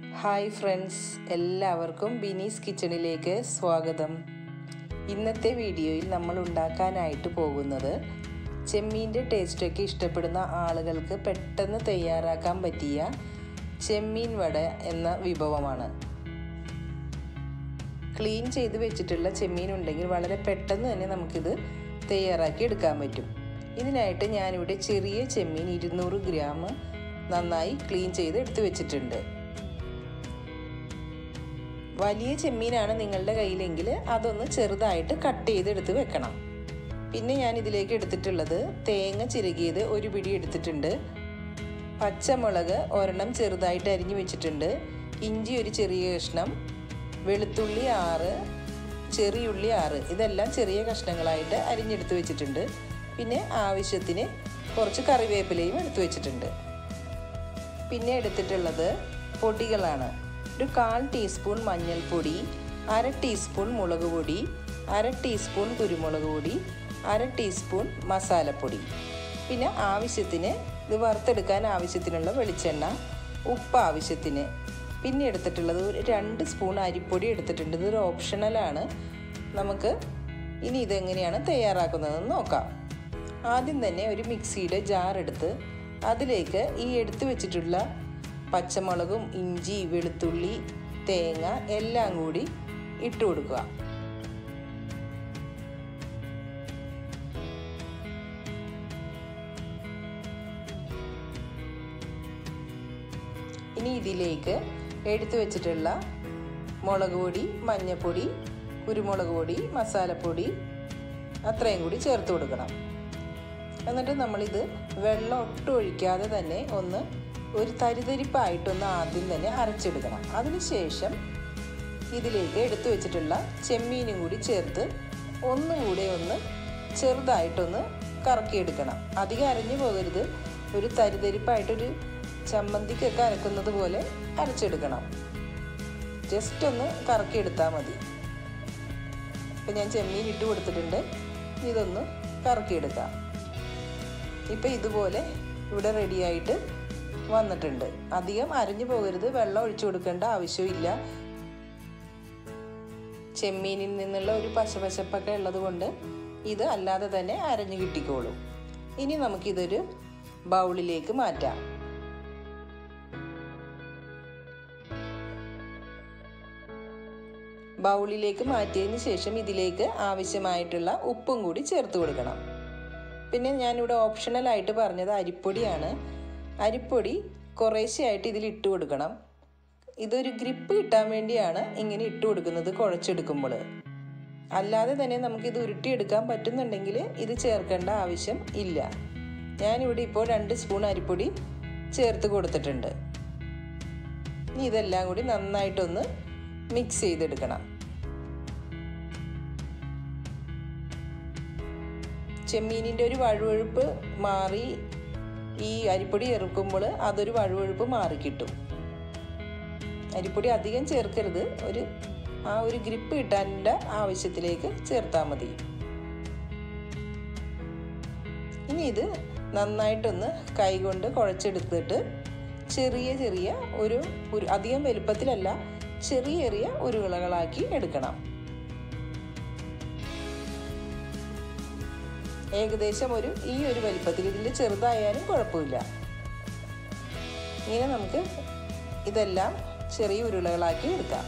hi friends എല്ലാവർക്കും ബിനീസ് കിച്ചണിലേക്ക് സ്വാഗതം ഇന്നത്തെ വീഡിയോയിൽ നമ്മൾ ഉണ്ടാക്കാനായിട്ട് പോകുന്നത് ചെമ്മീൻ്റെ ടേസ്റ്റൊക്കെ ഇഷ്ടപ്പെടുന്ന ആളുകൾക്ക് പെട്ടെന്ന് തയ്യാറാക്കാൻ പറ്റിയ ചെമ്മീൻ വട എന്ന വിഭവമാണ് ക്ലീൻ ചെയ്ത് വെച്ചിട്ടുള്ള ചെമ്മീൻ ഉണ്ടെങ്കിൽ വളരെ പെട്ടെന്ന് തന്നെ നമുക്കിത് തയ്യാറാക്കി എടുക്കാൻ പറ്റും ഇതിനായിട്ട് ഞാനിവിടെ ചെറിയ ചെമ്മീൻ ഇരുന്നൂറ് ഗ്രാം നന്നായി ക്ലീൻ ചെയ്ത് എടുത്തു വെച്ചിട്ടുണ്ട് വലിയ ചെമ്മീനാണ് നിങ്ങളുടെ കയ്യിലെങ്കിൽ അതൊന്ന് ചെറുതായിട്ട് കട്ട് ചെയ്തെടുത്ത് വെക്കണം പിന്നെ ഞാൻ ഇതിലേക്ക് എടുത്തിട്ടുള്ളത് തേങ്ങ ചിരകിയത് ഒരു പിടി എടുത്തിട്ടുണ്ട് പച്ചമുളക് ഒരെണ്ണം ചെറുതായിട്ട് അരിഞ്ഞു വെച്ചിട്ടുണ്ട് ഇഞ്ചി ഒരു ചെറിയ കഷ്ണം വെളുത്തുള്ളി ആറ് ചെറിയുള്ളി ആറ് ഇതെല്ലാം ചെറിയ കഷ്ണങ്ങളായിട്ട് അരിഞ്ഞെടുത്ത് വെച്ചിട്ടുണ്ട് പിന്നെ ആവശ്യത്തിന് കുറച്ച് കറിവേപ്പിലയും എടുത്തു വെച്ചിട്ടുണ്ട് പിന്നെ എടുത്തിട്ടുള്ളത് പൊടികളാണ് ഒരു കാൽ ടീസ്പൂൺ മഞ്ഞൾപ്പൊടി അര ടീസ്പൂൺ മുളക് പൊടി അര ടീസ്പൂൺ കുരുമുളക് പൊടി അര ടീസ്പൂൺ മസാലപ്പൊടി പിന്നെ ആവശ്യത്തിന് ഇത് വറുത്തെടുക്കാൻ ആവശ്യത്തിനുള്ള വെളിച്ചെണ്ണ ഉപ്പ് ആവശ്യത്തിന് പിന്നെ എടുത്തിട്ടുള്ളത് ഒരു രണ്ട് സ്പൂൺ അരിപ്പൊടി എടുത്തിട്ടുണ്ട് ഇതൊരു ഓപ്ഷണലാണ് നമുക്ക് ഇനി ഇതെങ്ങനെയാണ് തയ്യാറാക്കുന്നതെന്ന് നോക്കാം ആദ്യം തന്നെ ഒരു മിക്സിയുടെ ജാർ എടുത്ത് അതിലേക്ക് ഈ എടുത്തു വെച്ചിട്ടുള്ള പച്ചമുളകും ഇഞ്ചി വെളുത്തുള്ളി തേങ്ങ എല്ലാം കൂടി ഇട്ട് കൊടുക്കുക ഇനി ഇതിലേക്ക് എടുത്തു വെച്ചിട്ടുള്ള മുളക് പൊടി മഞ്ഞൾപ്പൊടി കുരുമുളക് പൊടി മസാലപ്പൊടി അത്രയും കൂടി ചേർത്ത് കൊടുക്കണം എന്നിട്ട് നമ്മളിത് വെള്ളം ഒട്ടും ഒഴിക്കാതെ തന്നെ ഒന്ന് ഒരു തരിതരിപ്പായിട്ടൊന്ന് ആദ്യം തന്നെ അരച്ചെടുക്കണം അതിനുശേഷം ഇതിലേക്ക് എടുത്തു വെച്ചിട്ടുള്ള ചെമ്മീനും കൂടി ചേർത്ത് ഒന്നും കൂടെ ഒന്ന് ചെറുതായിട്ടൊന്ന് കറക്കിയെടുക്കണം അധികം അരഞ്ഞു പോകരുത് ഒരു തരിതരിപ്പായിട്ടൊരു ചമ്മന്തിക്കൊക്കെ അരക്കുന്നത് പോലെ അരച്ചെടുക്കണം ജസ്റ്റ് ഒന്ന് കറക്കിയെടുത്താൽ മതി ഇപ്പം ഞാൻ ചെമ്മീൻ ഇട്ട് കൊടുത്തിട്ടുണ്ട് ഇതൊന്ന് കറക്കിയെടുക്കാം ഇപ്പം ഇതുപോലെ ഇവിടെ റെഡിയായിട്ട് വന്നിട്ടുണ്ട് അധികം അരിഞ്ഞു പോകരുത് വെള്ളം ഒഴിച്ചു കൊടുക്കേണ്ട ആവശ്യമില്ല ചെമ്മീനിൽ നിന്നുള്ള ഒരു പശപശപ്പൊക്കെ ഉള്ളത് കൊണ്ട് ഇത് അല്ലാതെ തന്നെ അരഞ്ഞു കിട്ടിക്കോളും ഇനി നമുക്കിതൊരു ബൗളിലേക്ക് മാറ്റാം ബൗളിലേക്ക് മാറ്റിയതിന് ശേഷം ഇതിലേക്ക് ആവശ്യമായിട്ടുള്ള ഉപ്പും കൂടി ചേർത്ത് കൊടുക്കണം പിന്നെ ഞാനിവിടെ ഓപ്ഷണലായിട്ട് പറഞ്ഞത് അരിപ്പൊടിയാണ് അരിപ്പൊടി കുറേശ്ശെയായിട്ട് ഇതിൽ ഇട്ട് കൊടുക്കണം ഇതൊരു ഗ്രിപ്പ് കിട്ടാൻ വേണ്ടിയാണ് ഇങ്ങനെ ഇട്ട് കൊടുക്കുന്നത് കുഴച്ചെടുക്കുമ്പോൾ അല്ലാതെ തന്നെ നമുക്കിത് ഉരുട്ടിയെടുക്കാൻ പറ്റുന്നുണ്ടെങ്കിൽ ഇത് ചേർക്കേണ്ട ആവശ്യം ഇല്ല ഞാനിവിടെ ഇപ്പോൾ രണ്ട് സ്പൂൺ അരിപ്പൊടി ചേർത്ത് കൊടുത്തിട്ടുണ്ട് ഇനി ഇതെല്ലാം കൂടി നന്നായിട്ടൊന്ന് മിക്സ് ചെയ്തെടുക്കണം ചെമ്മീനിൻ്റെ ഒരു വഴുവഴുപ്പ് മാറി ഈ അരിപ്പൊടി ചേർക്കുമ്പോൾ അതൊരു വഴുവഴുപ്പ് മാറിക്കിട്ടും അരിപ്പൊടി അധികം ചേർക്കരുത് ഒരു ആ ഒരു ഗ്രിപ്പ് കിട്ടാൻ്റെ ആവശ്യത്തിലേക്ക് ചേർത്താൽ മതി ഇനി ഇത് നന്നായിട്ടൊന്ന് കൈകൊണ്ട് കുഴച്ചെടുത്തിട്ട് ചെറിയ ചെറിയ ഒരു ഒരു അധികം വലുപ്പത്തിലല്ല ചെറിയ ചെറിയ ഉരുളകളാക്കി എടുക്കണം ഏകദേശം ഒരു ഈ ഒരു വലിപ്പത്തിൽ ഇതിൻ്റെ ചെറുതായാലും കുഴപ്പമില്ല ഇങ്ങനെ നമുക്ക് ഇതെല്ലാം ചെറിയ ഉരുളകളാക്കി എടുക്കാം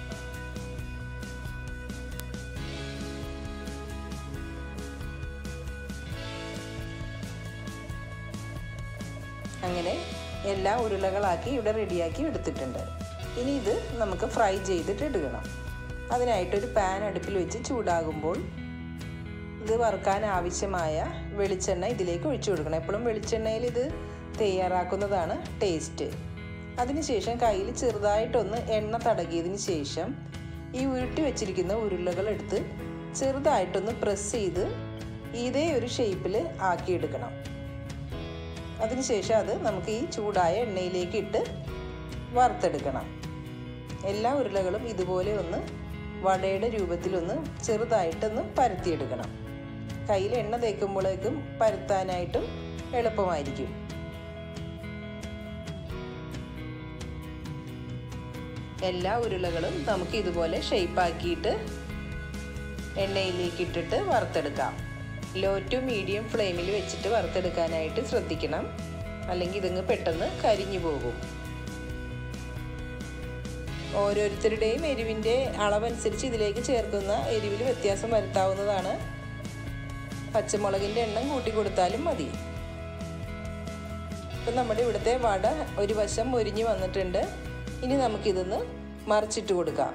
അങ്ങനെ എല്ലാ ഉരുളകളാക്കി ഇവിടെ റെഡിയാക്കി എടുത്തിട്ടുണ്ട് ഇനി ഇത് നമുക്ക് ഫ്രൈ ചെയ്തിട്ട് എടുക്കണം അതിനായിട്ടൊരു പാൻ അടുപ്പിൽ വെച്ച് ചൂടാകുമ്പോൾ ഇത് വറുക്കാൻ ആവശ്യമായ വെളിച്ചെണ്ണ ഇതിലേക്ക് ഒഴിച്ചു കൊടുക്കണം എപ്പോഴും വെളിച്ചെണ്ണയിൽ ഇത് തയ്യാറാക്കുന്നതാണ് ടേസ്റ്റ് അതിനുശേഷം കയ്യിൽ ചെറുതായിട്ടൊന്ന് എണ്ണ തടകിയതിന് ശേഷം ഈ ഉരുട്ടി വെച്ചിരിക്കുന്ന ഉരുളകൾ എടുത്ത് ചെറുതായിട്ടൊന്ന് പ്രസ് ചെയ്ത് ഇതേ ഒരു ഷേപ്പിൽ ആക്കിയെടുക്കണം അതിനുശേഷം അത് നമുക്ക് ഈ ചൂടായ എണ്ണയിലേക്ക് ഇട്ട് വറുത്തെടുക്കണം എല്ലാ ഉരുളകളും ഇതുപോലെ ഒന്ന് വടയുടെ രൂപത്തിലൊന്ന് ചെറുതായിട്ടൊന്ന് പരത്തിയെടുക്കണം കയ്യിൽ എണ്ണ തേക്കുമ്പോഴേക്കും പരത്താനായിട്ടും എളുപ്പമായിരിക്കും എല്ലാ ഉരുളകളും നമുക്ക് ഇതുപോലെ ഷേപ്പാക്കിയിട്ട് എണ്ണയിലേക്ക് ഇട്ടിട്ട് വറുത്തെടുക്കാം ലോ ടു മീഡിയം ഫ്ലെയിമിൽ വെച്ചിട്ട് വറുത്തെടുക്കാനായിട്ട് ശ്രദ്ധിക്കണം അല്ലെങ്കിൽ ഇതങ്ങ് പെട്ടെന്ന് കരിഞ്ഞു പോകും ഓരോരുത്തരുടെയും എരിവിൻ്റെ അളവനുസരിച്ച് ഇതിലേക്ക് ചേർക്കുന്ന എരിവിൽ വ്യത്യാസം വരുത്താവുന്നതാണ് പച്ചമുളകിൻ്റെ എണ്ണം കൂട്ടി കൊടുത്താലും മതി ഇപ്പം നമ്മുടെ ഇവിടുത്തെ വട ഒരു വശം മൊരിഞ്ഞ് വന്നിട്ടുണ്ട് ഇനി നമുക്കിതൊന്ന് മറിച്ചിട്ട് കൊടുക്കാം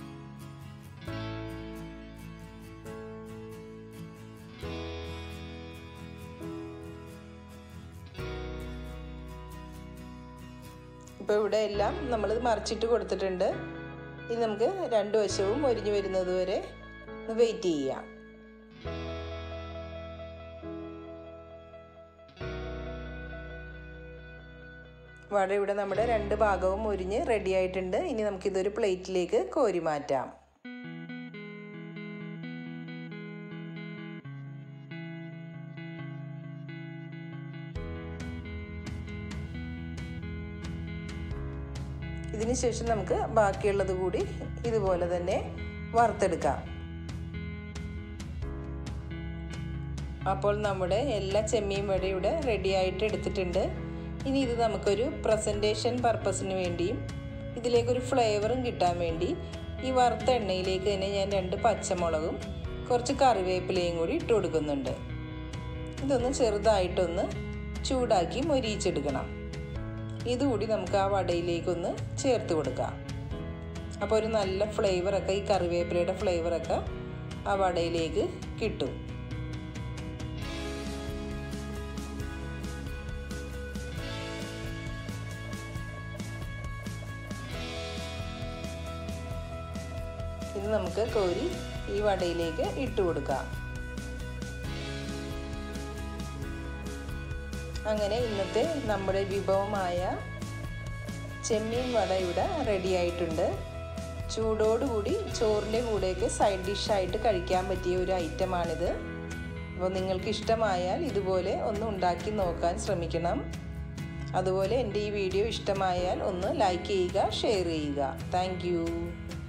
ഇപ്പോൾ ഇവിടെ എല്ലാം നമ്മൾ മറിച്ചിട്ട് കൊടുത്തിട്ടുണ്ട് ഇനി നമുക്ക് രണ്ട് വശവും മൊരിഞ്ഞ് വരുന്നത് വരെ ഒന്ന് വെയിറ്റ് ചെയ്യാം വട ഇവിടെ നമ്മുടെ രണ്ട് ഭാഗവും മുരിഞ്ഞ് റെഡി ആയിട്ടുണ്ട് ഇനി നമുക്കിതൊരു പ്ലേറ്റിലേക്ക് കോരി മാറ്റാം ഇതിന് ശേഷം നമുക്ക് ബാക്കിയുള്ളത് കൂടി ഇതുപോലെ തന്നെ വറുത്തെടുക്കാം അപ്പോൾ നമ്മുടെ എല്ലാ ചെമ്മീൻ വട ഇവിടെ റെഡി ആയിട്ട് എടുത്തിട്ടുണ്ട് ഇനി ഇത് നമുക്കൊരു പ്രസൻറ്റേഷൻ പർപ്പസിന് വേണ്ടിയും ഇതിലേക്കൊരു ഫ്ലേവറും കിട്ടാൻ വേണ്ടി ഈ വറുത്ത എണ്ണയിലേക്ക് തന്നെ ഞാൻ രണ്ട് പച്ചമുളകും കുറച്ച് കറിവേപ്പിലയും കൂടി ഇട്ട് കൊടുക്കുന്നുണ്ട് ഇതൊന്ന് ചെറുതായിട്ടൊന്ന് ചൂടാക്കി മൊരിയിച്ചെടുക്കണം ഇതുകൂടി നമുക്ക് ആ വടയിലേക്കൊന്ന് ചേർത്ത് കൊടുക്കാം അപ്പോൾ ഒരു നല്ല ഫ്ലേവറൊക്കെ ഈ കറിവേപ്പിലയുടെ ഫ്ലേവറൊക്കെ ആ വടയിലേക്ക് കിട്ടും ഇത് നമുക്ക് കോരി ഈ വടയിലേക്ക് ഇട്ട് കൊടുക്കാം അങ്ങനെ ഇന്നത്തെ നമ്മുടെ വിഭവമായ ചെമ്മീൻ വട ഇവിടെ റെഡി ആയിട്ടുണ്ട് ചൂടോടുകൂടി ചോറിൻ്റെ കൂടെയൊക്കെ സൈഡ് ഡിഷായിട്ട് കഴിക്കാൻ പറ്റിയ ഒരു ഐറ്റമാണിത് അപ്പോൾ നിങ്ങൾക്ക് ഇഷ്ടമായാൽ ഇതുപോലെ ഒന്ന് ഉണ്ടാക്കി നോക്കാൻ ശ്രമിക്കണം അതുപോലെ എൻ്റെ ഈ വീഡിയോ ഇഷ്ടമായാൽ ഒന്ന് ലൈക്ക് ചെയ്യുക ഷെയർ ചെയ്യുക താങ്ക്